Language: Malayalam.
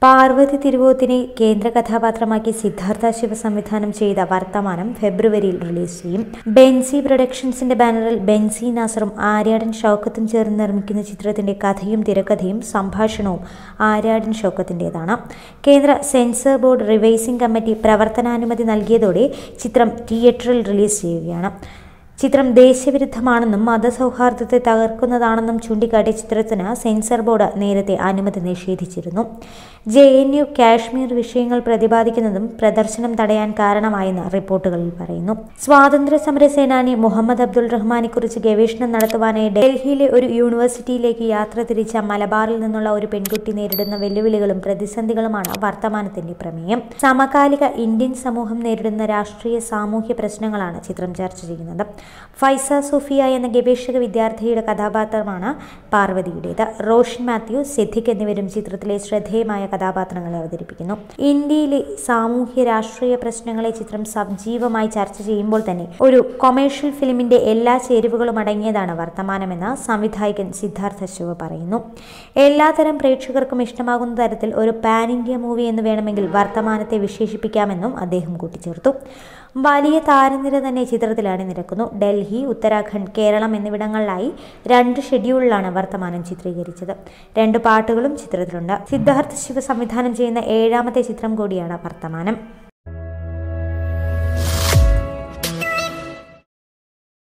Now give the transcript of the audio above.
പാർവതി തിരുവോത്തിനെ കേന്ദ്ര കഥാപാത്രമാക്കി സിദ്ധാർത്ഥ ശിവ സംവിധാനം ചെയ്ത വർത്തമാനം ഫെബ്രുവരിയിൽ റിലീസ് ചെയ്യും ബെൻസി പ്രൊഡക്ഷൻസിന്റെ ബാനറിൽ ബെൻസി നാസറും ആര്യാടൻ ഷൗക്കത്തും ചേർന്ന് നിർമ്മിക്കുന്ന ചിത്രത്തിന്റെ കഥയും തിരക്കഥയും സംഭാഷണവും ആര്യാടൻ ഷൗക്കത്തിൻ്റെതാണ് കേന്ദ്ര സെൻസർ ബോർഡ് റിവൈസിംഗ് കമ്മിറ്റി പ്രവർത്തനാനുമതി നൽകിയതോടെ ചിത്രം തിയേറ്ററിൽ റിലീസ് ചെയ്യുകയാണ് ചിത്രം ദേശവിരുദ്ധമാണെന്നും മതസൗഹാർദ്ദത്തെ തകർക്കുന്നതാണെന്നും ചൂണ്ടിക്കാട്ടിയ ചിത്രത്തിന് സെൻസർ ബോർഡ് നേരത്തെ അനുമതി നിഷേധിച്ചിരുന്നു ജെ എൻ യു കാശ്മീർ വിഷയങ്ങൾ പ്രതിപാദിക്കുന്നതും പ്രദർശനം തടയാൻ കാരണമായെന്ന് റിപ്പോർട്ടുകളിൽ പറയുന്നു സ്വാതന്ത്ര്യ സമര സേനാനി മുഹമ്മദ് അബ്ദുൾ റഹ്മാനെക്കുറിച്ച് ഗവേഷണം നടത്തുവാനായി ഡൽഹിയിലെ ഒരു യൂണിവേഴ്സിറ്റിയിലേക്ക് യാത്ര തിരിച്ച മലബാറിൽ നിന്നുള്ള ഒരു പെൺകുട്ടി നേരിടുന്ന വെല്ലുവിളികളും പ്രതിസന്ധികളുമാണ് വർത്തമാനത്തിന്റെ പ്രമേയം സമകാലിക ഇന്ത്യൻ സമൂഹം നേരിടുന്ന രാഷ്ട്രീയ സാമൂഹ്യ പ്രശ്നങ്ങളാണ് ചിത്രം ചർച്ച ചെയ്യുന്നത് ഫൈസ സോഫിയ എന്ന ഗവേഷക വിദ്യാർത്ഥിയുടെ കഥാപാത്രമാണ് പാർവതിയുടേത് റോഷൻ മാത്യു സിദ്ദിഖ് എന്നിവരും ചിത്രത്തിലെ ശ്രദ്ധേയമായ കഥാപാത്രങ്ങളെ അവതരിപ്പിക്കുന്നു ഇന്ത്യയിലെ സാമൂഹ്യ രാഷ്ട്രീയ പ്രശ്നങ്ങളെ ചിത്രം സജീവമായി ചർച്ച ചെയ്യുമ്പോൾ തന്നെ ഒരു കൊമേഴ്ഷ്യൽ ഫിലിമിന്റെ എല്ലാ ചേരുവകളും അടങ്ങിയതാണ് വർത്തമാനമെന്ന് സംവിധായകൻ സിദ്ധാർത്ഥ ശിവ പറയുന്നു എല്ലാതരം പ്രേക്ഷകർക്കും ഇഷ്ടമാകുന്ന തരത്തിൽ ഒരു പാൻ ഇന്ത്യ മൂവി എന്ന് വേണമെങ്കിൽ വർത്തമാനത്തെ വിശേഷിപ്പിക്കാമെന്നും അദ്ദേഹം കൂട്ടിച്ചേർത്തു വലിയ താരനിര തന്നെ ചിത്രത്തിൽ അണിനിരക്കുന്നു ഡൽഹി ഉത്തരാഖണ്ഡ് കേരളം എന്നിവിടങ്ങളിലായി രണ്ട് ഷെഡ്യൂളിലാണ് വർത്തമാനം ചിത്രീകരിച്ചത് രണ്ട് പാട്ടുകളും ചിത്രത്തിലുണ്ട് സിദ്ധാർത്ഥ് ശിവ സംവിധാനം ചെയ്യുന്ന ഏഴാമത്തെ ചിത്രം കൂടിയാണ് വർത്തമാനം